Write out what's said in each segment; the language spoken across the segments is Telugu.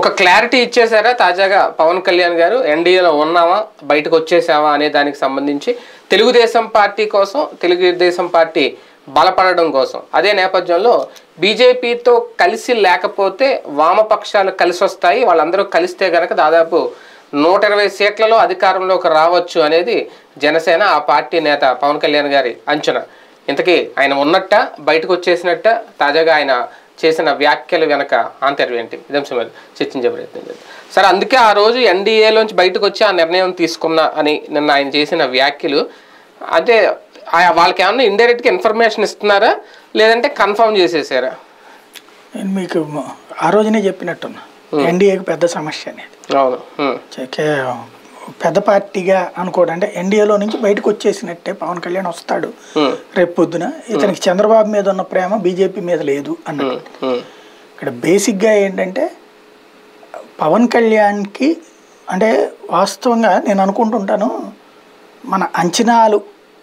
ఒక క్లారిటీ ఇచ్చేసారా తాజాగా పవన్ కళ్యాణ్ గారు ఎన్డీఏలో ఉన్నావా బయటకు వచ్చేసావా అనే దానికి సంబంధించి తెలుగుదేశం పార్టీ కోసం తెలుగుదేశం పార్టీ బలపడడం కోసం అదే నేపథ్యంలో బీజేపీతో కలిసి లేకపోతే వామపక్షాలు కలిసి వస్తాయి వాళ్ళందరూ కలిస్తే గనక దాదాపు నూట ఇరవై సీట్లలో అధికారంలోకి రావచ్చు అనేది జనసేన ఆ పార్టీ నేత పవన్ కళ్యాణ్ గారి అంచనా ఇంతకీ ఆయన ఉన్నట్ట బయటకు వచ్చేసినట్ట తాజాగా ఆయన చేసిన వ్యాఖ్యలు వెనక ఆంతర్యం ఏంటి ఇదంశం మీద చర్చించే ప్రయత్నం చేద్దాం సరే అందుకే ఆ రోజు ఎన్డీఏలోంచి బయటకు వచ్చి ఆ నిర్ణయం తీసుకున్నా అని నిన్న ఆయన చేసిన వ్యాఖ్యలు అంటే ఆ- వాళ్ళకి ఏమన్నా ఇండైరెక్ట్గా ఇన్ఫర్మేషన్ ఇస్తున్నారా లేదంటే కన్ఫర్మ్ చేసేసారా నేను మీకు మ- ఆ రోజునే చెప్పినట్టున్నా ఎన్డీఏకి పెద్ద సమస్య అనేది అవును ఉమ్, చే- కే- పెద్ద పార్టీగా అనుకోవడం అంటే ఎన్డీఏలో నుంచి బయటకు వచ్చేసినట్టే పవన్ కళ్యాణ్ వస్తాడు ఉమ్, రేపు పొద్దున ఇతనికి చంద్రబాబు మీద ఉన్న ప్రేమ బీజేపీ మీద లేదు అన్నది ఉమ్, ఉమ్, ఇక్కడ బేసిక్గా ఏంటంటే పవన్ కళ్యాణ్కి అంటే వాస్తవంగా నేను అనుకుంటుంటాను మన అంచనాలు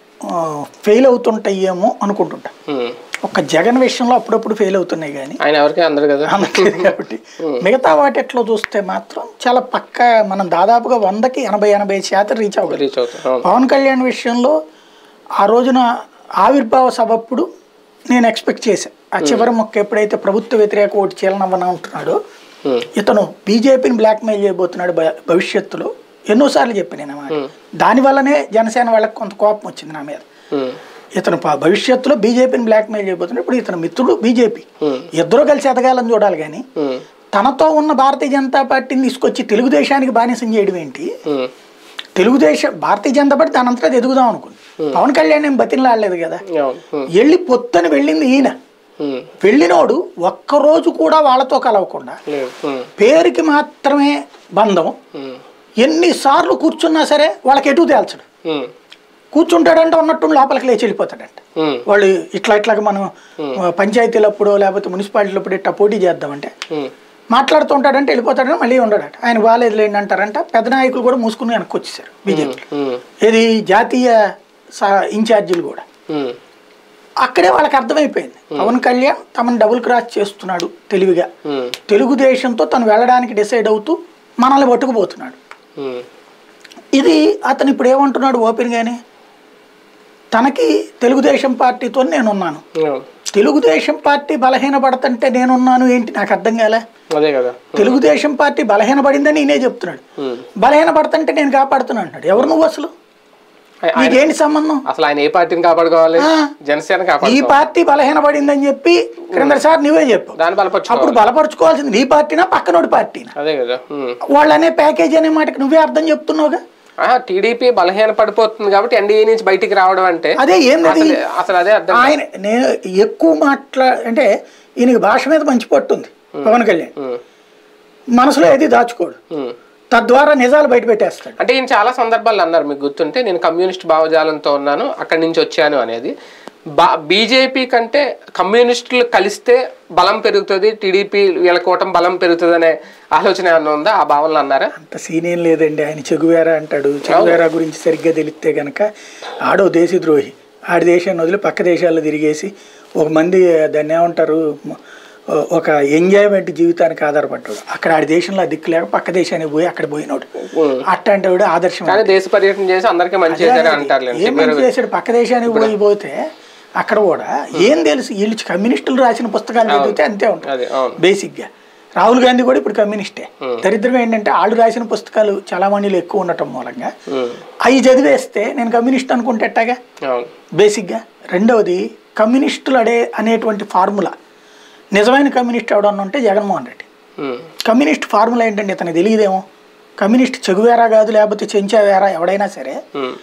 ఫెయిల్ అవుతుంటాయేమో అనుకుంటుంటా ఉమ్. ఒక్క జగన్ విషయంలో అప్పుడప్పుడు ఫెయిల్ అవుతున్నాయి కానీ ఆయన ఎవరికి అందరు కదా అనట్లేదు కాబట్టి మిగతా వాటిట్లో చూస్తే మాత్రం చాలా పక్క మనం దాదాపుగా వందకి ఎనభై ఎనభై శాతం రీచ్ అవ్వగలం రీచ్ అవుతారు అవును పవన్ కళ్యాణ్ విషయంలో ఆ రోజున ఆవిర్భావ సభ అప్పుడు నేను ఎక్స్పెక్ట్ చేశాను ఆ చివరి మొక్క ఎప్పుడైతే ప్రభుత్వ వ్యతిరేక ఓటు చీలనవ్వన ఉంటున్నాడో ఉమ్, ఇతను బీజేపీని బ్లాక్మెయిల్ చేయబోతున్నాడు భ- భవిష్యత్తులో ఎన్నోసార్లు చెప్పి నేను అన్నమాట దానివల్లనే జనసేన వాళ్ళకి కొంత కోపం వచ్చింది నా మీద ఉమ్, ఇతను ప- భవిష్యత్తులో బీజేపీని బ్లాక్మెయిల్ చేయబోతున్నాడు ఇప్పుడు ఇతను మిత్రుడు బీజేపీ Hmm. ఇద్దరు కలిసి ఎదగాలని చూడాలి కానీ ఉమ్, తనతో ఉన్న భారతీయ జనతా పార్టీని తీసుకొచ్చి తెలుగుదేశానికి బానిసం చేయడం ఏంటి ఉమ్, తెలుగుదేశం భారతీయ జనతా పార్టీ దానంతటా అది ఎదుగుదాం అనుకుంది పవన్ కళ్యాణ్ ఏం బతినలాడలేదు కదా అవును ఉమ్, వెళ్ళి పొత్తని వెళ్ళింది ఈయన ఉమ్, వెళ్ళినోడు ఒక్కరోజు కూడా వాళ్ళతో కలవకుండా లేదు ఉమ్, పేరుకి మాత్రమే బంధం ఉమ్, ఎన్నిసార్లు కూర్చున్నా సరే వాళ్ళకి ఎటు తేల్చడు ఉమ్, కూర్చుంటాడంటే ఉన్నట్టు లోపలికి లేచి వెళ్ళిపోతాడంట ఉమ్, వాళ్ళు ఇట్లా ఇట్లాగా మనం ఆ, పంచాయతీలప్పుడు లేకపోతే మున్సిపాలిటీలప్పుడు ఇట్లా పోటీ చేద్దామంటే ఉమ్, మాట్లాడుతూ ఉంటాడంటే వెళ్ళిపోతాడని మళ్ళీ ఉండడట ఆయన బాగాలేదు లేండి అంటారంట పెద్ద నాయకులు కూడా మూసుకుని వెనక్కి వచ్చేసారు బీజేపీ ఉమ్, ఇది జాతీయ సా- ఇన్ఛార్జీలు కూడా ఉమ్, అక్కడే వాళ్ళకి అర్థమైపోయింది పవన్ కళ్యాణ్ తమను డబుల్ క్రాస్ చేస్తున్నాడు తెలివిగా ఉమ్, తెలుగుదేశంతో తను వెళ్ళడానికి డిసైడ్ అవుతూ మనల్ని పట్టుకుపోతున్నాడు ఉమ్, ఇది అతను ఇప్పుడు ఏమంటున్నాడు ఓపెన్గానే తనకి తెలుగుదేశం పార్టీతో నేనున్నాను అవును తెలుగుదేశం పార్టీ బలహీనపడతంటే నేనున్నాను ఏంటి నాకు అర్థం కాలే అదే కదా తెలుగుదేశం పార్టీ బలహీనపడిందని నేనే చెప్తున్నాడు ఉమ్. బలహీనపడతంటే నేను కాపాడుతున్నాను అంటాడు ఎవరు నువ్వు అసలు ఆయన- నీకేంటి సంబంధం అసలు ఆయన ఏ పార్టీని కాపాడుకోవాలి ఆ. జనసేన ఈ కాపాడుకోవాలి పార్టీ బలహీనపడిందని చెప్పి క్రిందసారి నువ్వే చెప్పు దాన్ని బలపరచుకోవాలి అప్పుడు బలపరుచుకోవాల్సింది నీ పార్టీనా పక్కనోడి పార్టీనా అదే కదా ఉమ్. వాళ్ళు అనే ప్యాకేజ్ అనే మాటకి నువ్వే అర్థం చెప్తున్నావుగా ఆహా, టీడీపీ బలహీన పడిపోతుంది కాబట్టి ఎన్డీఏ నుంచి బయటికి రావడం అంటే అదే ఏంది అది? అసలు అసలు అదే అర్థం ఆయన నేను ఎక్కువ మాట్లా అంటే ఈయనకి భాష మీద మంచి పట్టుంది పవన్ కళ్యాణ్ ఉమ్, మనసులో ఏది దాచుకోడు ఉమ్. తద్వారా నిజాలు బయట పెట్టేస్తాడు అంటే ఈయన చాలా సందర్భాలు అన్నారు మీకు గుర్తుంటే నేను కమ్యూనిస్ట్ భావజాలంతో ఉన్నాను అక్కడి నుంచి వచ్చాను అనేది బా బీజేపీ కంటే కమ్యూనిస్టులు కలిస్తే బలం పెరుగుతుంది టీడీపీ వీళ్ళ కూటమి బలం పెరుగుతుంది అనే ఆలోచన ఏమన్నా ఉందా ఆ భావనలు అన్నారా అంత సీన్ ఏం లేదండి ఆయన చెగువేరా అంటాడు చెగువేరా గురించి సరిగ్గా తెలిస్తే గనక ఆడో దేశద్రోహి ఆడి దేశాన్ని వదిలి పక్క దేశాల్లో తిరిగేసి ఒక మంది దాన్ని ఏమంటారు మ- ఒక ఎంజాయ్మెంట్ జీవితానికి ఆధారపడ్డాడు అక్కడ ఆడి దేశంలో ఆ దిక్కు లేక పక్క దేశానికి పోయి అక్కడ పోయినాడు ఉమ్. అట్లాంటి వాడు ఆదర్శం కానీ దేశ పర్యటన చేసి అందరికీ మంచి చేశారు అంటారు ఏం మంచి చేశాడు పక్క దేశానికి పోయి పోతే అక్కడ కూడా ఏం తెలుసు వీళ్ళు కమ్యూనిస్టులు రాసిన పుస్తకాలు చదివితే అంతే ఉంటుంది అదే అవును బేసిక్గా రాహుల్ గాంధీ కూడా ఇప్పుడు కమ్యూనిస్టే దరిద్రం ఏంటంటే వాళ్ళు రాసిన పుస్తకాలు చాలా మందిలో ఎక్కువ ఉండటం మూలంగా ఉమ్, అవి చదివేస్తే నేను కమ్యూనిస్ట్ అనుకుంటే ఎట్టాగా అవును బేసిక్గా రెండవది కమ్యూనిస్టులు అడే అనేటువంటి ఫార్ములా నిజమైన కమ్యూనిస్ట్ ఎవడన్నా ఉంటే జగన్మోహన్ రెడ్డి ఉమ్, కమ్యూనిస్ట్ ఫార్ములా ఏంటంటే ఇతనికి తెలియదేమో కమ్యూనిస్ట్ చెగువేరా కాదు లేకపోతే చెంచావేరా ఎవడైనా సరే ఉమ్,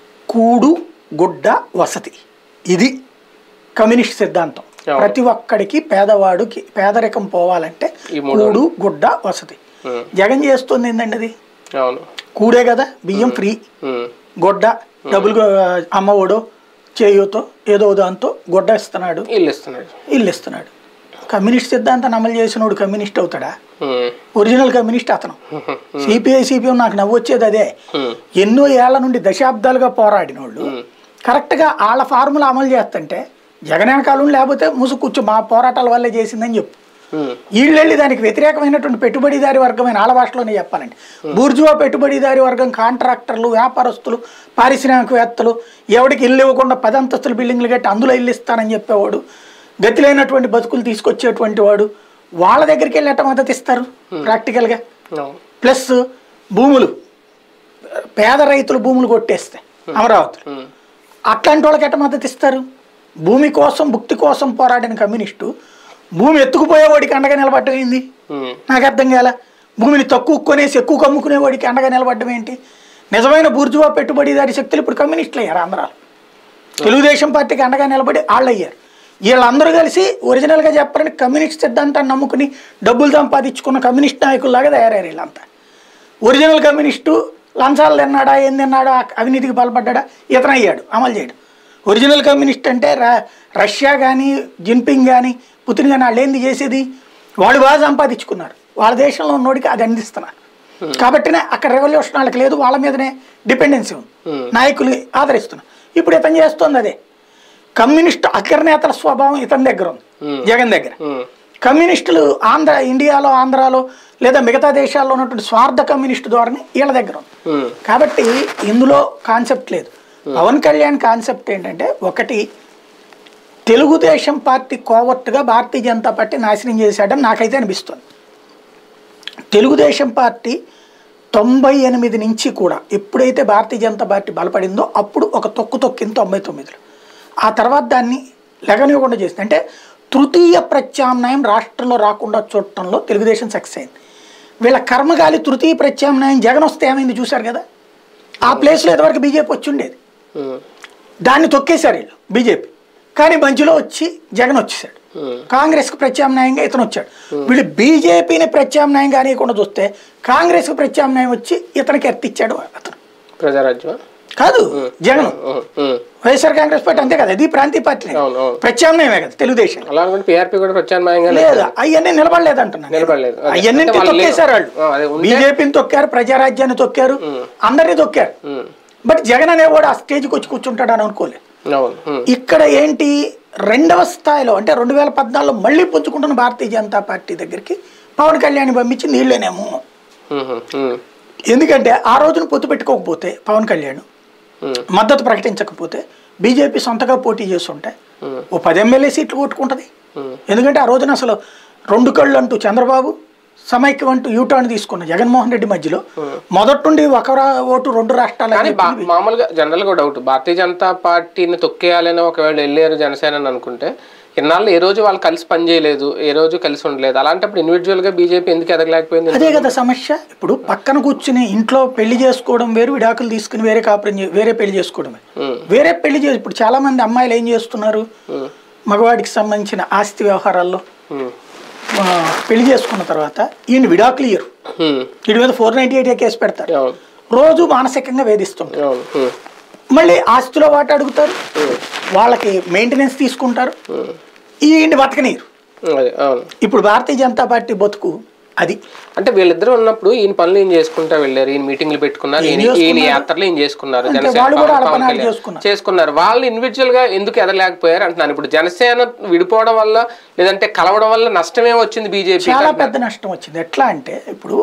కూడు గుడ్డ వసతి ఇది కమ్యూనిస్ట్ సిద్ధాంతం అవును. ప్రతి ఒక్కడికి పేదవాడికి పేదరికం పోవాలంటే ఈ మూడు కూడు గుడ్డ వసతి ఉమ్, జగన్ చేస్తుంది ఏంటండి అది అవును కూడే కదా బియ్యం ఫ్రీ ఉమ్, గొడ్డ డబ్బులు అమ్మఒడో చేయూతో ఏదో దాంతో గొడ్డ ఇస్తున్నాడు ఇల్లు ఇస్తున్నాడు ఇల్లు ఇస్తున్నాడు కమ్యూనిస్ట్ సిద్ధాంతాన్ని అమలు చేసినోడు కమ్యూనిస్ట్ అవుతాడా ఉమ్, ఒరిజినల్ కమ్యూనిస్ట్ అతను ఉమ్, సిపిఐ సిపిఎం నాకు నవ్వు వచ్చేది అదే ఉమ్, ఎన్నో ఏళ్ల నుండి దశాబ్దాలుగా పోరాడిన వాళ్ళు కరెక్ట్గా వాళ్ళ ఫార్ములా అమలు చేస్తుంటే జగన్ వెనకాలం లేకపోతే ముసు కూర్చో మా పోరాటాల వల్లే చేసిందని చెప్పు ఉమ్, వీళ్ళు వెళ్ళి దానికి వ్యతిరేకమైనటువంటి పెట్టుబడిదారి వర్గమైన ఆళ్ళ భాషలోనే చెప్పాలండి బూర్జువా పెట్టుబడిదారి వర్గం కాంట్రాక్టర్లు వ్యాపారస్తులు పారిశ్రామికవేత్తలు ఎవడికి ఇల్లు ఇవ్వకుండా పది అంతస్తుల బిల్డింగ్లు కట్టి అందులో ఇల్లు ఇస్తానని చెప్పేవాడు గతి లేనటువంటి బతుకులు తీసుకొచ్చేటువంటి వాడు వాళ్ళ దగ్గరికి వెళ్ళి ఎట్ట మద్దతు ఇస్తారు ప్రాక్టికల్గా అవును. ప్లస్ భూములు పేద రైతులు భూములు కొట్టేస్తే అమరావతి ఉమ్, అట్లాంటి వాళ్ళకి ఎట్ట మద్దతు ఇస్తారు భూమి కోసం భుక్తి కోసం పోరాడిన కమ్యూనిస్టు భూమి ఎత్తుకుపోయేవాడికి అండగా నిలబడటం ఏంది ఉమ్, నాకు అర్థం కాల భూమిని తక్కువ కొనేసి ఎక్కువ కమ్ముకునేవాడికి అండగా నిలబడడం ఏంటి నిజమైన బూర్జువా పెట్టుబడిదారి శక్తులు ఇప్పుడు కమ్యూనిస్టులు అయ్యారు ఆంధ్రాలో తెలుగుదేశం పార్టీకి అండగా నిలబడి వాళ్ళు అయ్యారు వీళ్ళందరూ కలిసి ఒరిజినల్గా చెప్పాలని కమ్యూనిస్ట్ సిద్ధాంతాన్ని నమ్ముకుని డబ్బులు సంపాదించుకున్న కమ్యూనిస్ట్ నాయకుల్లాగా తయారయ్యారు వీళ్ళంతా ఒరిజినల్ కమ్యూనిస్టు లంచాలు తిన్నాడా ఏం తిన్నాడా అవినీతికి పాల్పడ్డా ఇతను అయ్యాడు అమలు చేయడు ఒరిజినల్ కమ్యూనిస్ట్ అంటే ర- రష్యా కానీ జిన్పింగ్ కానీ పుతిన్ కానీ వాళ్ళు ఏంది చేసేది వాళ్ళు బాగా సంపాదించుకున్నారు వాళ్ళ దేశంలో ఉన్నోడికి అది అందిస్తున్నారు కాబట్టినే అక్కడ రెవల్యూషన్ వాళ్ళకి లేదు వాళ్ళ మీదనే డిపెండెన్సీ ఉంది నాయకులు ఆదరిస్తున్నారు ఇప్పుడు ఇతను చేస్తుంది అదే కమ్యూనిస్ట్ అగ్రనేతల స్వభావం ఇతని దగ్గర ఉంది జగన్ దగ్గర ఉమ్, కమ్యూనిస్టులు ఆంధ్ర ఇండియాలో ఆంధ్రాలో లేదా మిగతా దేశాల్లో ఉన్నటువంటి స్వార్థ కమ్యూనిస్ట్ ధోరణి వీళ్ళ దగ్గర ఉంది ఉమ్, కాబట్టి ఇందులో కాన్సెప్ట్ లేదు పవన్ కళ్యాణ్ కాన్సెప్ట్ ఏంటంటే ఒకటి తెలుగుదేశం పార్టీ కోవర్ట్గా భారతీయ జనతా పార్టీ నాశనం చేశాడని నాకైతే అనిపిస్తుంది తెలుగుదేశం పార్టీ తొంభై ఎనిమిది నుంచి కూడా ఎప్పుడైతే భారతీయ జనతా పార్టీ బలపడిందో అప్పుడు ఒక తొక్కు తొక్కింది తొంభై తొమ్మిదిలో ఆ తర్వాత దాన్ని లెగనివ్వకుండా చేసింది అంటే తృతీయ ప్రత్యామ్నాయం రాష్ట్రంలో రాకుండా చూడటంలో తెలుగుదేశం సక్సెస్ అయింది వీళ్ళ కర్మగాలి తృతీయ ప్రత్యామ్నాయం జగన్ వస్తే ఏమైంది చూశారు కదా ఆ ప్లేస్లో ఇదివరకు బీజేపీ వచ్చి ఉండేది ఉమ్, దాన్ని తొక్కేశారు వీళ్ళు బీజేపీ కానీ మధ్యలో వచ్చి జగన్ వచ్చేసాడు ఉమ్, కాంగ్రెస్కి ప్రత్యామ్నాయంగా ఇతను వచ్చాడు వీళ్ళు బీజేపీని ప్రత్యామ్నాయంగా అనేకుండా చూస్తే కాంగ్రెస్కి ప్రత్యామ్నాయం వచ్చి ఇతనికి ఎత్తిచ్చాడు అతను ప్రజారాజ్యం కాదు జగన్ ఉమ్, ఉమ్, వైఎస్ఆర్ కాంగ్రెస్ పార్టీ అంతే కదా ఇది ప్రాంతీయ పార్టీ అవును అవును ప్రత్యామ్నాయమే కదా తెలుగుదేశం అలా అనుకుంటే పీఆర్పీ కూడా ప్రత్యామ్నాయంగా లేదు అవన్నీ నిలబడలేదు అంటున్నాను నిలబడలేదు. అదే. అవన్నీ అంటే వాళ్ళు తొక్కేశారు వాళ్ళు ఆ, అదే ఉంటే- బీజేపీని తొక్కారు ప్రజారాజ్యాన్ని తొక్కారు అందరినీ తొక్కారు ఉమ్, బట్ జగన్ అనేవాడు ఆ స్టేజ్కి వచ్చి కూర్చుంటాడు అని అనుకోలేదు అవును ఉమ్, ఇక్కడ ఏంటి రెండవ స్థాయిలో అంటే రెండు వేల పద్నాలుగులో మళ్ళీ పుంజుకుంటున్న భారతీయ జనతా పార్టీ దగ్గరికి పవన్ కళ్యాణ్ పంపించి నీళ్ళేనేమో ఉమ్, ఉమ్, ఎందుకంటే ఆ రోజున పొత్తు పెట్టుకోకపోతే పవన్ కళ్యాణ్ ఉమ్, మద్దతు ప్రకటించకపోతే బీజేపీ సొంతగా పోటీ చేస్తుంటే ఉమ్, ఓ పది ఎమ్మెల్యే సీట్లు కొట్టుకుంటుంది ఉమ్, ఎందుకంటే ఆ రోజున అసలు రెండు కళ్ళు అంటూ చంద్రబాబు సమైక్యం అంటూ యూటర్న్ తీసుకున్న జగన్మోహన్ రెడ్డి మధ్యలో మొదటి నుండి ఒక రా- ఓటు రెండు రాష్ట్రాలు కానీ బా- మామూలుగా జనరల్ గా డౌట్ భారతీయ జనతా పార్టీని తొక్కేయాలని ఒకవేళ వెళ్ళారు జనసేన అని అనుకుంటే ఇన్నాళ్ళు ఏ రోజు వాళ్ళు కలిసి పనిచేయలేదు ఏ రోజు కలిసి ఉండలేదు అలాంటప్పుడు ఇండివిజువల్ గా బీజేపీ ఎందుకు ఎదగలేకపోయింది అదే కదా సమస్య ఇప్పుడు పక్కన కూర్చుని ఇంట్లో పెళ్లి చేసుకోవడం వేరు విడాకులు తీసుకుని వేరే కాపురం చే- వేరే పెళ్లి చేసుకోవడమే ఉమ్, వేరే పెళ్లి చేసి ఇప్పుడు చాలా మంది అమ్మాయిలు ఏం చేస్తున్నారు ఉమ్, మగవాడికి సంబంధించిన ఆస్తి వ్యవహారాల్లో ఉమ్, ఆ, పెళ్లి చేసుకున్న తర్వాత ఈయన విడాకులు ఇయ్యరు ఉమ్, వీడి మీద ఫోర్ నైన్టీ ఎయిట్ కేసు పెడతారు అవును రోజు మానసికంగా వేధిస్తుంటారు అవును ఉమ్, మళ్ళీ ఆస్తిలో వాటి అడుగుతారు వాళ్ళకి మెయింటెనెన్స్ తీసుకుంటారు ఉమ్, ఈ ఇంటి బతకనీరు ఉమ్, అదే అవును ఇప్పుడు భారతీయ జనతా పార్టీ బతుకు అది అంటే వీళ్ళిద్దరు ఉన్నప్పుడు ఈయన పనులు ఏం చేసుకుంటా వెళ్ళారు ఈయన మీటింగ్లు పెట్టుకున్నారు ఈయన ఈయన యాత్రలు ఏం చేసుకున్నారు అంతే, జనసేన వాళ్ళు కూడా పవన్- వాళ్ళ పవన్ పని వాళ్ళు కళ్యాణ్ చేసుకున్నారు. చేసుకున్నారు వాళ్ళు ఇండివిజువల్ గా ఎందుకు ఎదలేకపోయారు అంటున్నాను ఇప్పుడు జనసేన విడిపోవడం వల్ల లేదంటే కలవడం వల్ల నష్టమే వచ్చింది బీజేపీ చాలా పెద్ద నష్టం వచ్చింది ఎట్లా అంటే ఇప్పుడు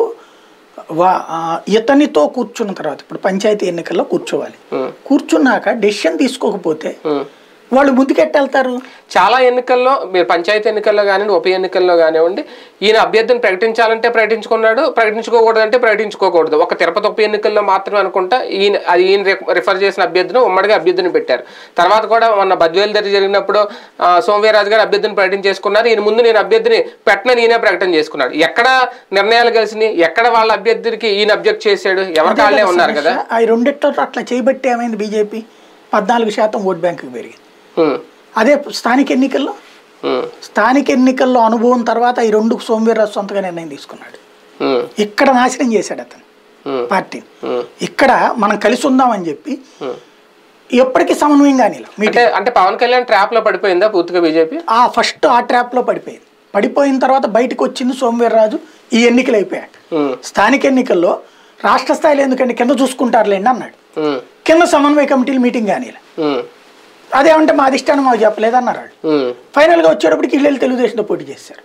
వా ఆ, ఇతనితో కూర్చున్న తర్వాత ఇప్పుడు పంచాయతీ ఎన్నికల్లో కూర్చోవాలి కూర్చున్నాక డెసిషన్ తీసుకోకపోతే వాళ్ళు ముందుకెట్టెళ్తారు చాలా ఎన్నికల్లో మీరు పంచాయతీ ఎన్నికల్లో కానివ్వండి ఉప ఎన్నికల్లో కానివ్వండి ఈయన అభ్యర్థిని ప్రకటించాలంటే ప్రకటించుకున్నాడు ప్రకటించుకోకూడదంటే ప్రకటించుకోకూడదు ఒక తిరుపతి ఉప ఎన్నికల్లో మాత్రమే అనుకుంటా ఈయన అది ఈయన రిఫ- రిఫర్ చేసిన అభ్యర్థిని ఉమ్మడిగా అభ్యర్థిని పెట్టారు తర్వాత కూడా మొన్న బద్వేలు దగ్గర జరిగినప్పుడు ఆ, సోమవీరాజు గారు అభ్యర్థిని ప్రకటించేసుకున్నారు ఈయన ముందు నేను అభ్యర్థిని పెట్టనని ఈయన ప్రకటన చేసుకున్నాడు ఎక్కడ నిర్ణయాలు కలిసినాయి ఎక్కడ వాళ్ళ అభ్యర్థికి ఈయన అబ్జెక్ట్ చేశాడు ఎవరి కాళ్ళే ఉన్నారు కదా ఆ రెండిట్లో అట్లా చేయబట్టి ఏమైంది బీజేపీ పద్నాలుగు శాతం ఓట్ బ్యాంకు పెరిగింది ఉమ్, అదే స్థానిక ఎన్నికల్లో ఉమ్, స్థానిక ఎన్నికల్లో అనుభవం తర్వాత ఈ రెండు సోమవీర్రాజు సొంతగా నిర్ణయం తీసుకున్నాడు ఉమ్, ఇక్కడ నాశనం చేశాడు అతను ఉమ్, పార్టీని ఉమ్, ఇక్కడ మనం కలిసి ఉందామని చెప్పి ఉమ్. ఎప్పటికీ సమన్వయం కానీ మీటింగ్ అంటే అంటే పవన్ కళ్యాణ్ ట్రాప్ లో పడిపోయిందా పూర్తిగా బీజేపీ ఆ ఫస్ట్ ఆ ట్రాప్లో పడిపోయింది పడిపోయిన తర్వాత బయటకు వచ్చింది సోమవీర్రాజు ఈ ఎన్నికలు అయిపోయాడు ఉమ్, స్థానిక ఎన్నికల్లో రాష్ట్ర స్థాయిలో ఎందుకంటే కింద చూసుకుంటారులేండి అన్నాడు ఉమ్, కింద సమన్వయ కమిటీలు మీటింగ్ కానీ ఉమ్, అదేమంటే మా అధిష్టానం మాకు చెప్పలేదన్నారు వాళ్ళు ఉమ్, ఫైనల్గా వచ్చేటప్పటికి ఇళ్ళు తెలుగుదేశంతో పోటీ చేశారు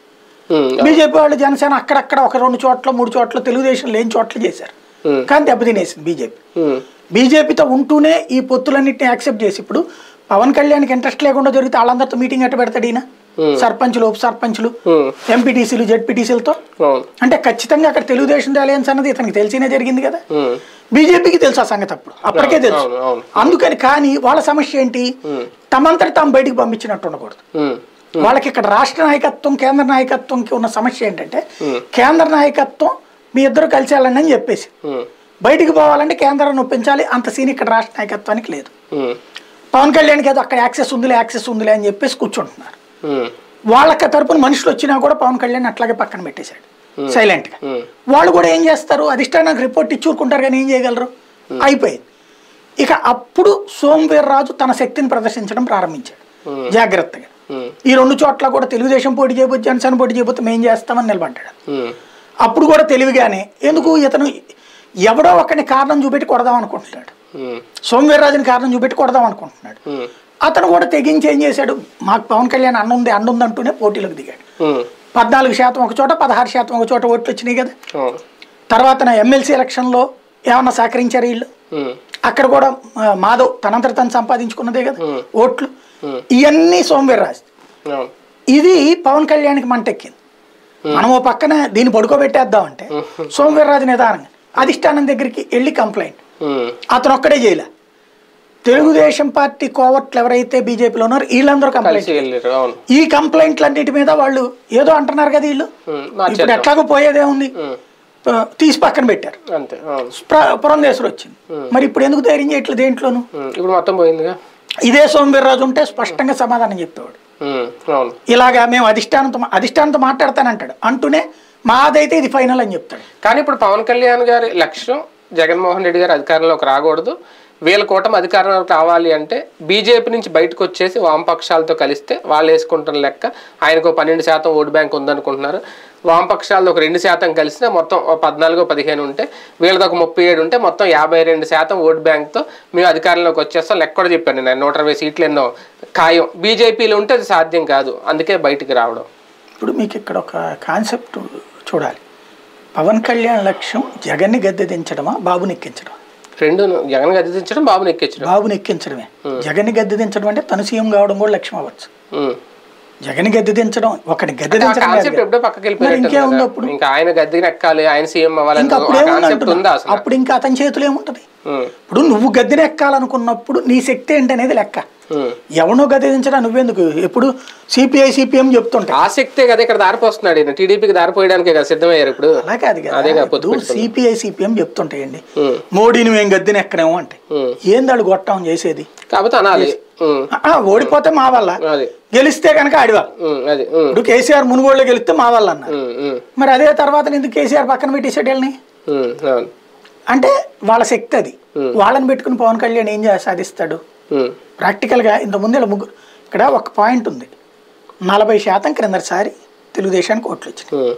ఉమ్, బీజేపీ వాళ్ళు జనసేన అక్కడక్కడ ఒక రెండు చోట్ల మూడు చోట్ల తెలుగుదేశం లేని చోట్ల చేశారు ఉమ్, కానీ దెబ్బతినేసింది బీజేపీ ఉమ్, బీజేపీతో ఉంటూనే ఈ పొత్తులన్నింటినీ యాక్సెప్ట్ చేసి ఇప్పుడు పవన్ కళ్యాణ్కి ఇంట్రెస్ట్ లేకుండా జరిగితే వాళ్ళందరితో మీటింగ్ ఎట్ట పెడతాడు ఈయన సర్పంచులు ఉప సర్పంచులు ఉమ్, ఎంపీటీసీలు జెడ్పీటీసీలతో అవును అంటే ఖచ్చితంగా అక్కడ తెలుగుదేశం అలయన్స్ అన్నది ఇతనికి తెలిసినే జరిగింది కదా ఉమ్, బీజేపీకి తెలుసు ఆ సంగతి అప్పుడు అప్పటికే తెలుసు అవును అవును అందుకని కానీ వాళ్ళ సమస్య ఏంటి ఉమ్, తమంతటి తాము బయటికి పంపించినట్టు ఉండకూడదు ఉమ్, వాళ్ళకి ఇక్కడ రాష్ట్ర నాయకత్వం కేంద్ర నాయకత్వంకి ఉన్న సమస్య ఏంటంటే ఉమ్, కేంద్ర నాయకత్వం మీ ఇద్దరు కలిసి వెళ్ళండి అని చెప్పేసి ఉమ్, బయటికి పోవాలంటే కేంద్రాన్ని ఒప్పించాలి అంత సీన్ ఇక్కడ రాష్ట్ర నాయకత్వానికి లేదు ఉమ్, పవన్ కళ్యాణ్కి ఏదో అక్కడ యాక్సెస్ ఉందిలే యాక్సెస్ ఉందిలే అని చెప్పేసి కూర్చుంటున్నారు ఉమ్, వాళ్ళకి తరపున మనుషులు వచ్చినా కూడా పవన్ కళ్యాణ్ అట్లాగే పక్కన పెట్టేశాడు సైలెంట్గా ఉమ్, వాళ్ళు కూడా ఏం చేస్తారు అధిష్టానానికి రిపోర్ట్ ఇచ్చుకుంటారు కానీ ఏం చేయగలరు అయిపోయింది ఇక అప్పుడు సోమవీర్రాజు తన శక్తిని ప్రదర్శించడం ప్రారంభించాడు జాగ్రత్తగా ఉమ్, ఈ రెండు చోట్ల కూడా తెలుగుదేశం పోటీ చేయబోతు జనసేన పోటీ చేయబోతే మేం చేస్తామని నిలబడ్డాడు ఉమ్, అప్పుడు కూడా తెలివిగానే ఎందుకు ఇతను ఎవడో ఒకరిని కారణం చూపెట్టి కొడదాం అనుకుంటున్నాడు ఉమ్, సోమవీర్రాజుని కారణం చూపెట్టి కొడదాం అనుకుంటున్నాడు ఉమ్, అతను కూడా తెగించి ఏం చేశాడు మాకు పవన్ కళ్యాణ్ అన్న ఉంది అన్న ఉంది అంటూనే పోటీలకు దిగాడు ఉమ్, పద్నాలుగు శాతం ఒక చోట పదహారు శాతం ఒక చోట ఓట్లు వచ్చినాయి కదా అవును తర్వాత నా ఎమ్మెల్సీ ఎలక్షన్లో ఏమన్నా సహకరించారు వీళ్ళు ఉమ్, అక్కడ కూడా ఆ, మాధవ్ తనంతట తను సంపాదించుకున్నదే కదా Hmm. ఓట్లు Hmm. ఇవన్నీ సోమవీర్రాజు అవును ఇది పవన్ కళ్యాణ్కి మంటెక్కింది మనం ఓ పక్కన దీన్ని పడుకోబెట్టేద్దాం అంటే సోమవీర్రాజు నిదానంగా అధిష్టానం దగ్గరికి వెళ్ళి కంప్లైంట్ ఉమ్, అతను ఒక్కడే చేయలే తెలుగుదేశం పార్టీ కోవట్లు ఎవరైతే బీజేపీలో ఉన్నారో వీళ్ళందరూ కంప్లైంట్ కలిసి వెళ్ళారు అవును ఈ కంప్లైంట్లన్నిటి మీద వాళ్ళు ఏదో అంటున్నారు కదా వీళ్ళు ఉమ్, ఇప్పుడు మార్చేద్దాం ఎట్లాగో పోయేదే ఉంది ఉమ్, ఆ, తీసి పక్కన పెట్టారు అంతే అవును ప్ర- పురంధేశ్వరు వచ్చింది మరి ఇప్పుడు ఎందుకు ధైర్యం చేయట్లేదు దేంట్లోనూ ఉమ్, ఇప్పుడు మొత్తం పోయిందిగా ఇదే సోమవీర్రాజు ఉంటే స్పష్టంగా సమాధానం చెప్పేవాడు ఉమ్, అవును ఇలాగా మేము అధిష్టానంతో మా- అధిష్టానంతో మాట్లాడతానంటాడు అంటూనే మాదైతే ఇది ఫైనల్ అని చెప్తాడు కానీ ఇప్పుడు పవన్ కళ్యాణ్ గారి లక్ష్యం జగన్మోహన్ రెడ్డి గారు అధికారంలోకి రాకూడదు వీళ్ళ కూటమి అధికారంలోకి రావాలి అంటే బీజేపీ నుంచి బయటకు వచ్చేసి వామపక్షాలతో కలిస్తే వాళ్ళు వేసుకుంటున్న లెక్క ఆయనకు ఒక పన్నెండు శాతం ఓటు బ్యాంక్ ఉందనుకుంటున్నారు వామపక్షాలతో ఒక రెండు శాతం కలిస్తే మొత్తం ఒక పద్నాలుగు పదిహేను ఉంటే వీళ్ళది ఒక ముప్పై ఏడు ఉంటే మొత్తం యాభై రెండు శాతం ఓటు బ్యాంక్తో మేము అధికారంలోకి వచ్చేస్తాం లెక్క కూడా చెప్పాను నేను నూట ఇరవై సీట్లు ఎన్నో ఖాయం బీజేపీలో ఉంటే అది సాధ్యం కాదు అందుకే బయటికి రావడం ఇప్పుడు మీకు ఇక్కడ ఒక కాన్సెప్ట్ చూడాలి పవన్ కళ్యాణ్ లక్ష్యం జగన్ని గద్దె దించడమా బాబుని ఎక్కించడమా రెండు జగన్ గద్దెదించడం బాబుని ఎక్కించడం బాబుని ఎక్కించడమే జగన్ని గద్దె దించడం అంటే తను సీఎం కావడం కూడా లక్ష్యం అవ్వచ్చు ఉమ్. జగన్ గద్దె దించడం ఒకటి గద్దె ఆ దించడం కాదు కాన్సెప్ట్ కదా. ఎప్పుడో పక్కకి మరి వెళ్ళిపోయినట్టు ఇంకేముంది కదా. అప్పుడు ఇంకా ఆయన గద్దెకి ఎక్కాలి ఆయన సీఎం అవ్వాలి ఇంకా అప్పుడు ఏముంది కాన్సెప్ట్ ఉందా అంటున్నా అసలు అప్పుడు ఇంకా అతని చేతిలో ఏముంటది ఉమ్, ఇప్పుడు నువ్వు గద్దెని ఎక్కాలనుకున్నప్పుడు నీ శక్తి ఏంటనేది లెక్క ఉమ్. ఎవనో గద్దె దించడా నువ్వెందుకు ఎప్పుడు సిపిఐ సిపిఎం చెప్తుంటా ఆసక్తే కదా ఇక్కడ దారిపోస్తున్నాడు ఈయన టీడీపీకి దారిపోయడానికే కదా సిద్ధమయ్యారు ఇప్పుడు అలా కాదు కదా అదే కదా పొత్తు ఇప్పుడు సిపిఐ సిపిఎం చెప్తుంటాయండి ఉమ్, మోడీని మేము గద్దెని ఎక్కడేమో అంటే ఉమ్. ఏంది అడు గొట్టం చేసేది కాకపోతే అనాలి ఉమ్, ఆ, ఓడిపోతే మా వల్ల అది గెలిస్తే కనుక ఆడివా ఉమ్, అది ఉమ్, ఇప్పుడు కేసీఆర్ మునుగోళ్ళు గెలిస్తే మా వల్ల అన్నారు ఉమ్, ఉమ్, మరి అదే తర్వాత ఎందుకు కేసీఆర్ పక్కన పెట్టేసాడు వీళ్ళని ఉమ్, అవును అంటే వాళ్ళ శక్తి అది వాళ్ళని పెట్టుకుని పవన్ కళ్యాణ్ ఏం చేసి సాధిస్తాడు ఉమ్, ప్రాక్టికల్గా ఇంతకుముందు ఇలా ముగ్గురు ఇక్కడ ఒక పాయింట్ ఉంది నలభై శాతం క్రిందటిసారి తెలుగుదేశానికి ఓట్లు వచ్చినాయి ఉమ్,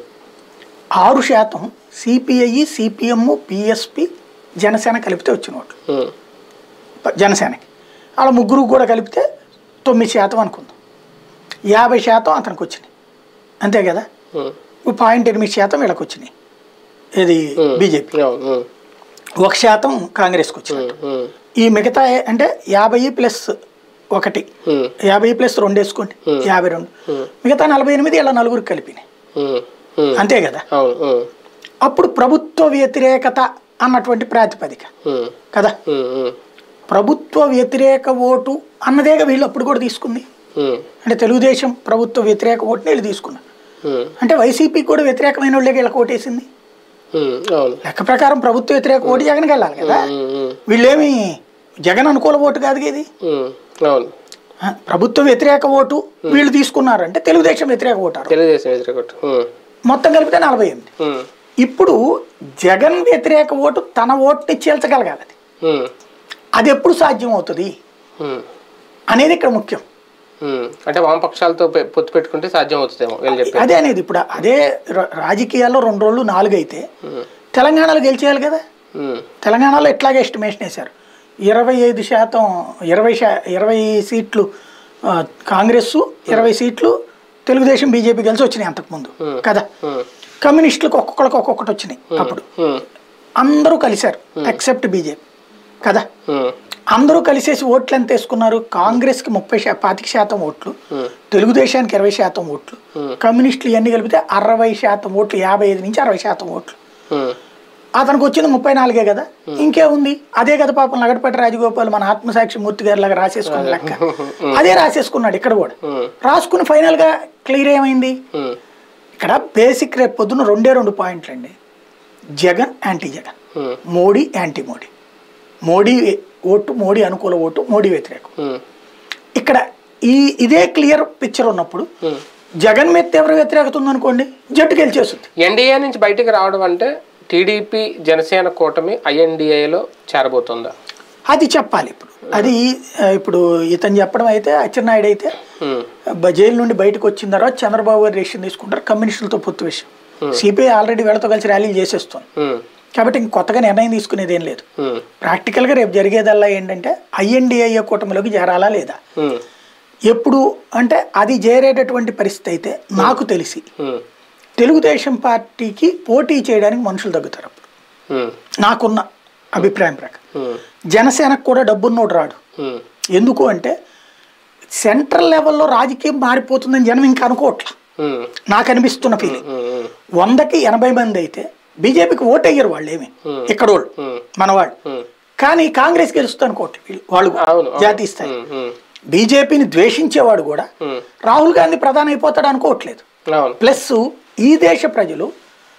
ఆరు శాతం సిపిఐ సిపిఎం పిఎస్పి జనసేన కలిపితే వచ్చిన ఓట్లు ఉమ్, ప- జనసేనకి వాళ్ళ ముగ్గురు కూడా కలిపితే తొమ్మిది శాతం అనుకుందాం యాభై శాతం అతనికి వచ్చినాయి అంతే కదా ఉమ్, ఓ పాయింట్ ఎనిమిది శాతం వీళ్ళకి వచ్చినాయి ఇది బీజేపీ అవును ఉమ్, ఒక శాతం కాంగ్రెస్కి వచ్చినాయి ఉమ్, ఉమ్, ఈ మిగతా ఏ- అంటే యాభై ప్లస్ ఒకటి ఉమ్, యాభై ప్లస్ రెండు వేసుకోండి యాభై రెండు మిగతా నలభై ఎనిమిది ఇలా నలుగురికి కలిపినాయి ఉమ్, ఉమ్, అంతే కదా అవును ఉమ్, అప్పుడు ప్రభుత్వ వ్యతిరేకత అన్నటువంటి ప్రాతిపదిక ఉమ్, కదా ఉమ్, ఉమ్, ప్రభుత్వ వ్యతిరేక ఓటు అన్నదేగా వీళ్ళు అప్పుడు కూడా తీసుకుంది ఉమ్, అంటే తెలుగుదేశం ప్రభుత్వ వ్యతిరేక ఓటుని వీళ్ళు తీసుకున్నారు ఉమ్, అంటే వైసీపీకి కూడా వ్యతిరేకమైన వాళ్ళే వీళ్ళకి ఓటేసింది ఉమ్, అవును లెక్క ప్రకారం ప్రభుత్వ వ్యతిరేక ఓటు జగన్కి వెళ్ళాలి కదా ఉమ్, ఉమ్, వీళ్ళేమి జగన్ అనుకూల ఓటు కాదు కదా ఇది ఉమ్, అవును ఆ, ప్రభుత్వ వ్యతిరేక ఓటు వీళ్ళు తీసుకున్నారు అంటే తెలుగుదేశం వ్యతిరేక ఓటు ఆరు. తెలుగుదేశం వ్యతిరేకం ఉమ్, మొత్తం కలిపితే నలభై ఎనిమిది ఉమ్, ఇప్పుడు జగన్ వ్యతిరేక ఓటు తన ఓటుని చీల్చగలగాలి అది ఉమ్, అది ఎప్పుడు సాధ్యం అవుతుంది ఉమ్, అనేది ఇక్కడ ముఖ్యం ఉమ్. అంటే వామపక్షాలతో పె- పొత్తు పెట్టుకుంటే సాధ్యం అవుతుందేమో వీళ్ళు చెప్పారు అదే అనేది ఇప్పుడు అదే ర- రాజకీయాల్లో రెండు రోజులు నాలుగు అయితే తెలంగాణలో గెలిచేయాలి కదా ఉమ్, తెలంగాణలో ఇట్లాగే ఎస్టిమేషన్ వేశారు ఇరవై ఐదు శాతం ఇరవై శా ఇరవై సీట్లు ఆ, కాంగ్రెస్ ఇరవై సీట్లు తెలుగుదేశం బీజేపీ కలిసి వచ్చినాయి అంతకుముందు కదా ఉమ్, కమ్యూనిస్టులకు ఒక్కొక్కరికి ఒక్కొక్కటి వచ్చినాయి అప్పుడు ఉమ్, అందరూ కలిశారు ఎక్సెప్ట్ బీజేపీ కదా ఉమ్, అందరూ కలిసేసి ఓట్లు ఎంత వేసుకున్నారు కాంగ్రెస్కి ముప్పై శా పాతిక శాతం ఓట్లు తెలుగుదేశానికి ఇరవై శాతం ఓట్లు కమ్యూనిస్టులు ఇవన్నీ కలిపితే అరవై శాతం ఓట్లు యాభై ఐదు నుంచి అరవై శాతం ఓట్లు ఉమ్, అతనికి వచ్చింది ముప్పై నాలుగే కదా ఇంకేముంది అదే కదా పాపం లగడపేట రాజగోపాల్ మన ఆత్మసాక్షి మూర్తి గారి లాగా రాసేసుకున్న లెక్క అదే రాసేసుకున్నాడు ఇక్కడ కూడా రాసుకుని ఫైనల్ గా క్లియర్ ఏమైంది ఉమ్, ఇక్కడ బేసిక్ రేపు పొద్దున్న రెండే రెండు పాయింట్లు అండి జగన్ యాంటీ జగన్ ఉమ్, మోడీ యాంటీ మోడీ మోడీ ఓటు మోడీ అనుకూల ఓటు మోడీ వ్యతిరేకం ఉమ్, ఇక్కడ ఈ ఇదే క్లియర్ పిక్చర్ ఉన్నప్పుడు ఉమ్. జగన్ మీద తీవ్ర వ్యతిరేకత ఉందనుకోండి జట్టు గెలిచేస్తుంది ఎన్డీఏ నుంచి బయటికి రావడం అంటే టీడీపీ జనసేన కూటమి ఐఎన్డీఏలో చేరబోతుందా అది చెప్పాలి ఇప్పుడు అది ఆ, ఇప్పుడు ఇతను చెప్పడం అయితే అచ్చెన్నాయుడు అయితే ఉమ్, బ- జైలు నుండి బయటకు వచ్చిన తర్వాత చంద్రబాబు గారు డెసిషన్ తీసుకుంటారు కమ్యూనిస్టులతో పొత్తు విషయం సిపిఐ ఆల్రెడీ వీళ్ళతో కలిసి ర్యాలీలు చేసేస్తుంది ఉమ్, కాబట్టి ఇంక కొత్తగా నిర్ణయం తీసుకునేది ఏం లేదు ఉమ్, ప్రాక్టికల్గా రేపు జరిగేదల్లా ఏంటంటే ఐఎన్డిఐ కూటమిలోకి చేరాలా లేదా ఉమ్, ఎప్పుడు అంటే అది చేరేటటువంటి పరిస్థితి అయితే నాకు తెలిసి ఉమ్, తెలుగుదేశం పార్టీకి పోటీ చేయడానికి మనుషులు తగ్గుతారు అప్పుడు ఉమ్, నాకున్న అభిప్రాయం ప్రకారం ఉమ్, జనసేనకు కూడా డబ్బున్నోడు రాడు ఉమ్, ఎందుకు అంటే సెంట్రల్ లెవెల్లో రాజకీయం మారిపోతుందని జనం ఇంకా అనుకోవట్లా ఉమ్, నాకు అనిపిస్తున్న ఫీలింగ్ ఉమ్, ఉమ్, వందకి ఎనభై మంది అయితే బీజేపీకి ఓటు అయ్యారు వాళ్ళు ఏమి ఇక్కడ వాళ్ళు ఉమ్, మన వాళ్ళు ఉమ్. కానీ కాంగ్రెస్ గెలుస్తుంది అనుకోవట్లేదు వీళ్ళు వాళ్ళు కూడా. అవును అవును. జాతీయ స్థాయి ఉమ్, ఉమ్, బీజేపీని ద్వేషించేవాడు కూడా ఉమ్, రాహుల్ గాంధీ ప్రధాని అయిపోతాడు అనుకోవట్లేదు అవును ప్లస్ ఈ దేశ ప్రజలు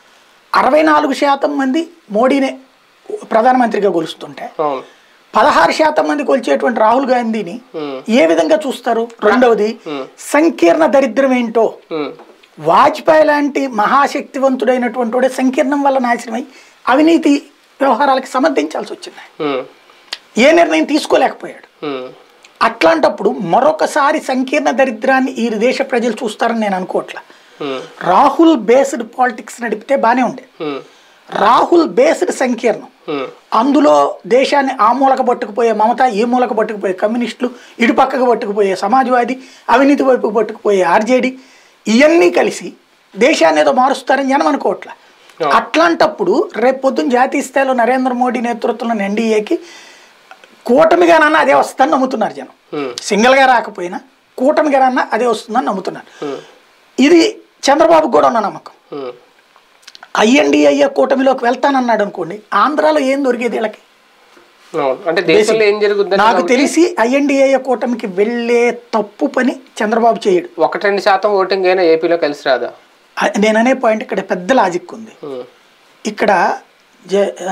అరవై నాలుగు శాతం మంది మోడీనే ప్రధానమంత్రిగా కొలుస్తుంటే అవును పదహారు శాతం మంది కొలిచేటువంటి రాహుల్ గాంధీని ఉమ్, ఏ విధంగా చూస్తారు రెండవది సంకీర్ణ దరిద్రం ఏంటో ఉమ్, వాజ్పేయి లాంటి మహాశక్తివంతుడైనటువంటి వాడే సంకీర్ణం వల్ల నాశనమై అవినీతి వ్యవహారాలకు సమర్థించాల్సి వచ్చింది ఉమ్, ఏ నిర్ణయం తీసుకోలేకపోయాడు ఉమ్, అట్లాంటప్పుడు మరొకసారి సంకీర్ణ దరిద్రాన్ని ఈ దేశ ప్రజలు చూస్తారని నేను అనుకోవట్లా ఉమ్, రాహుల్ బేస్డ్ పాలిటిక్స్ నడిపితే బాగానే ఉండేది ఉమ్, రాహుల్ బేస్డ్ సంకీర్ణం ఉమ్, అందులో దేశాన్ని ఆ మూలక పట్టుకుపోయే మమత ఈ మూలక పట్టుకుపోయే కమ్యూనిస్టులు ఇటు పక్కకు పట్టుకుపోయే సమాజ్వాది అవినీతి వైపు పట్టుకుపోయే ఆర్జేడీ ఇవన్నీ కలిసి దేశాన్ని ఏదో మారుస్తారని జనం అనుకోవట్ల అట్లాంటప్పుడు రేపు పొద్దున్న జాతీయ స్థాయిలో నరేంద్ర మోడీ నేతృత్వంలోని ఎన్డీఏకి కూటమిగానన్నా అదే వస్తుందని నమ్ముతున్నారు జనం ఉమ్, సింగిల్గా రాకపోయినా కూటమిగానన్నా అదే వస్తుందని నమ్ముతున్నారు ఉమ్, ఇది చంద్రబాబుకు కూడా ఉన్న నమ్మకం ఉమ్, ఐఎన్డిఐ కూటమిలోకి వెళ్తానన్నాడు అనుకోండి ఆంధ్రాలో ఏం దొరికేది వీళ్ళకి అవును అంటే దేశంలో ఏం జరుగుద్దని నాకు తెలిసి ఐఎన్డిఐ కూటమికి వెళ్ళే తప్పు పని చంద్రబాబు చేయడు ఒకటి రెండు శాతం ఓటింగ్ అయినా ఏపీలో కలిసి రాదా ఆ- నేననే పాయింట్ ఇక్కడ పెద్ద లాజిక్ ఉంది ఉమ్, ఇక్కడ జ ఆ,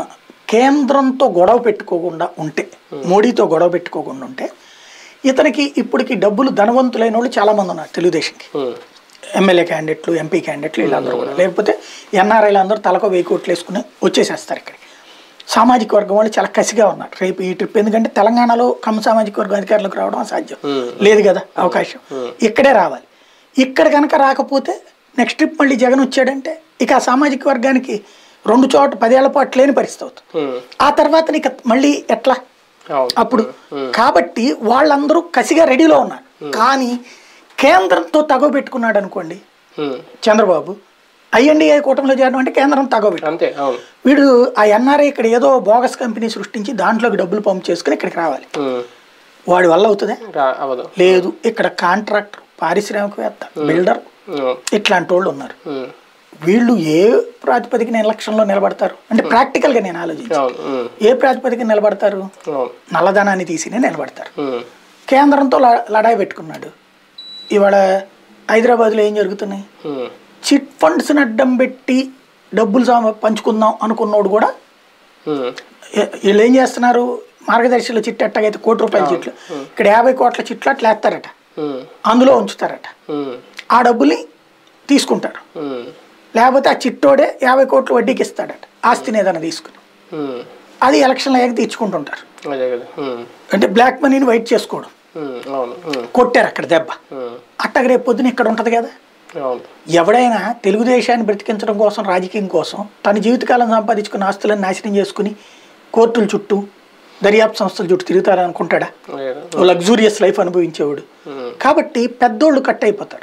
కేంద్రంతో గొడవ పెట్టుకోకుండా ఉంటే మోడీతో గొడవ పెట్టుకోకుండా ఉంటే ఇతనికి ఇప్పటికి డబ్బులు ధనవంతులైన వాళ్ళు చాలామంది ఉన్నారు తెలుగుదేశంకి ఉమ్, ఎమ్మెల్యే క్యాండిడేట్లు ఎంపీ క్యాండిడేట్లు వీళ్ళందరూ కూడా లేకపోతే ఎన్ఆర్ఐలు అందరూ తలకు వెయ్యి కోట్లు వేసుకుని వచ్చేసేస్తారు ఇక్కడికి సామాజిక వర్గం వాళ్ళు చాలా కసిగా ఉన్నారు రేపు ఈ ట్రిప్ ఎందుకంటే తెలంగాణలో కమ్మ సామాజిక వర్గం అధికారులకు రావడం అసాధ్యం Hmm. లేదు కదా అవకాశం ఇక్కడే రావాలి ఇక్కడ కనుక రాకపోతే నెక్స్ట్ ట్రిప్ మళ్ళీ జగన్ వచ్చాడంటే ఇక ఆ సామాజిక వర్గానికి రెండు చోట పదేళ్ల పాటు లేని పరిస్థితి అవుతుంది ఉమ్, ఆ తర్వాత నీకు మళ్ళీ ఎట్లా అవును అప్పుడు కాబట్టి వాళ్ళందరూ కసిగా రెడీలో ఉన్నారు కానీ కేంద్రంతో తగవ పెట్టుకున్నాడు అనుకోండి ఉమ్, చంద్రబాబు ఐఎన్డిఐ కూటమిలో చేరడం అంటే కేంద్రం తగవబెట్టు అంతే అవును వీడు ఆ ఎన్ఆర్ఐ ఇక్కడ ఏదో బోగస్ కంపెనీ సృష్టించి దాంట్లోకి డబ్బులు పంప్ చేసుకుని ఇక్కడికి రావాలి ఉమ్, వాడి వల్ల అవుతుందా రా అవదు లేదు ఇక్కడ కాంట్రాక్టర్ పారిశ్రామికవేత్త బిల్డర్ ఉమ్, ఇట్లాంటి వాళ్ళు ఉన్నారు ఉమ్, వీళ్ళు ఏ ప్రాతిపదికన ఎలక్షన్లో నిలబడతారు అంటే ప్రాక్టికల్గా నేను ఆలోచించి అవును ఉమ్, ఏ ప్రాతిపదికన నిలబడతారు అవును నల్లధనాన్ని తీసినే నిలబడతారు ఉమ్, కేంద్రంతో ల- లడాయి పెట్టుకున్నాడు ఇవాళ హైదరాబాద్లో ఏం జరుగుతున్నాయి ఉమ్, చిట్ ఫండ్స్ని అడ్డం పెట్టి డబ్బులు సామ- పంచుకుందాం అనుకున్నోడు కూడా ఉమ్, ఏ- వీళ్ళు ఏం చేస్తున్నారు మార్గదర్శిలో చిట్టు ఎట్టగైతే కోటి రూపాయల చిట్లు ఇక్కడ యాభై కోట్ల చిట్లు అట్లా వేస్తారట ఉమ్, అందులో ఉంచుతారట ఉమ్, ఆ డబ్బుల్ని తీసుకుంటారు ఉమ్, లేకపోతే ఆ చిట్టోడే యాభై కోట్లు వడ్డీకి ఇస్తాడట ఆస్తిని ఏదైనా తీసుకుని ఉమ్, అది ఎలక్షన్లు అయ్యాక తీర్చుకుంటుంటారు అదే కదా ఉమ్, అంటే బ్లాక్ మనీని వైట్ చేసుకోవడం ఉమ్, అవును ఉమ్, కొట్టారు అక్కడ దెబ్బ ఉమ్, అట్టగ రేపు పొద్దున ఇక్కడ ఉంటుంది కదా అవును ఎవడైనా తెలుగుదేశాన్ని బ్రతికించడం కోసం రాజకీయం కోసం తన జీవితకాలం సంపాదించుకున్న ఆస్తులను నాశనం చేసుకుని కోర్టుల చుట్టూ దర్యాప్తు సంస్థల చుట్టూ తిరుగుతారనుకుంటాడా లేదు లగ్జూరియస్ లైఫ్ అనుభవించేవాడు ఉమ్, కాబట్టి పెద్దోళ్ళు కట్ అయిపోతారు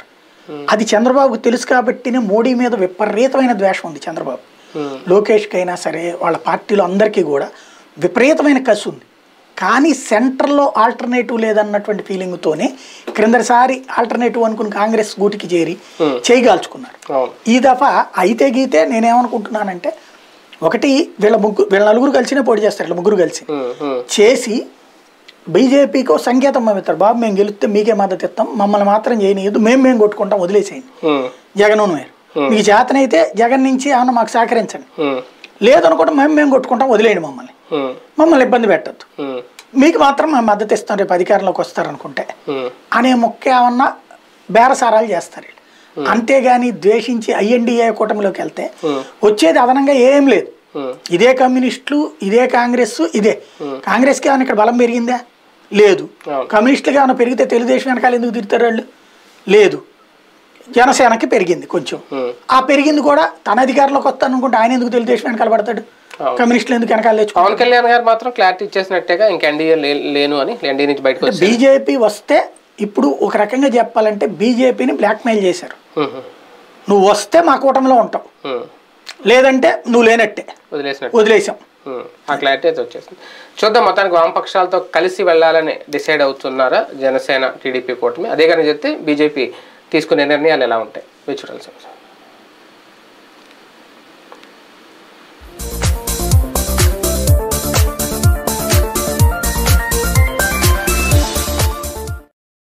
అది చంద్రబాబుకు తెలుసు కాబట్టినే మోడీ మీద విపరీతమైన ద్వేషం ఉంది చంద్రబాబు ఉమ్, లోకేష్కి అయినా సరే వాళ్ళ పార్టీలో అందరికీ కూడా విపరీతమైన కసి ఉంది కానీ సెంటర్లో ఆల్టర్నేటివ్ లేదన్నటువంటి ఫీలింగ్తోనే క్రిందసారి ఆల్టర్నేటివ్ అనుకుని కాంగ్రెస్ గూటికి చేరి Hmm. చేయగాల్చుకున్నారు అవును ఈ దఫా అయితే గీతే నేనేమనుకుంటున్నానంటే ఒకటి వీళ్ళ ముగ్గురు వీళ్ళ నలుగురు కలిసినే పోటీ చేస్తారు వీళ్ళ ముగ్గురు కలిసి ఉమ్, ఉమ్, చేసి బీజేపీకో సంకేతం పంపిస్తారు బాబు మేము గెలిస్తే మీకే మద్దతు ఇస్తాం మమ్మల్ని మాత్రం చేయనీయద్దు మేము మేము కొట్టుకుంటాం వదిలేసేయండి ఉమ్, జగన్ మీరు మీకు చేతనైతే జగన్ నుంచి ఏమన్నా మాకు సహకరించండి ఉమ్, లేదనుకుంటే మేము మేము కొట్టుకుంటాం వదిలేయండి మమ్మల్ని ఉమ్, మమ్మల్ని ఇబ్బంది పెట్టద్దు ఉమ్, మీకు మాత్రం మేము మద్దతు ఇస్తాం రేపు అధికారంలోకి వస్తారనుకుంటే ఉమ్, అనే మొక్క ఏమన్నా బేరసారాలు చేస్తారు వీళ్ళు. అంతేగాని ద్వేషించి ఐఎన్డిఏ కూటమిలోకి వెళ్తే వచ్చేది అదనంగా ఏం లేదు ఉమ్, ఇదే కమ్యూనిస్టులు ఇదే కాంగ్రెస్ ఇదే కాంగ్రెస్కి ఏమైనా ఇక్కడ బలం పెరిగిందా లేదు అవును. కమ్యూనిస్టులుగా ఏమైనా పెరిగితే తెలుగుదేశం వెనకాల ఎందుకు తిరుగుతారు వాళ్ళు లేదు జనసేనకి పెరిగింది కొంచెం ఉమ్. ఆ పెరిగింది కూడా తన అధికారంలోకి వస్తాను అనుకుంటే ఆయన ఎందుకు తెలుగుదేశం వెనకాల పడతాడు అవును. కమ్యూనిస్టులు ఎందుకు వెనకాల తెచ్చుకో పవన్ కళ్యాణ్ గారు మాత్రం క్లారిటీ ఇచ్చేసినట్టేగా ఇంక ఎన్డీఏ లేను అని ఎన్డీఏ నుంచి బయటకు వచ్చి బీజేపీ వస్తే ఇప్పుడు ఒక రకంగా చెప్పాలంటే బీజేపీని బ్లాక్మెయిల్ చేశారు నువ్వు వస్తే మా కూటమిలో ఉంటావు లేదంటే నువ్వు లేనట్టే వదిలేసినట్టు వదిలేసాం ఉమ్, ఆ క్లారిటీ అయితే వచ్చేసింది చూద్దాం మొత్తానికి వామపక్షాలతో కలిసి వెళ్ళాలని డిసైడ్ అవుతున్నారా జనసేన టీడీపీ కూటమి అదే కానీ చెప్తే బీజేపీ తీసుకునే నిర్ణయాలు ఎలా ఉంటాయి చూడాల్సి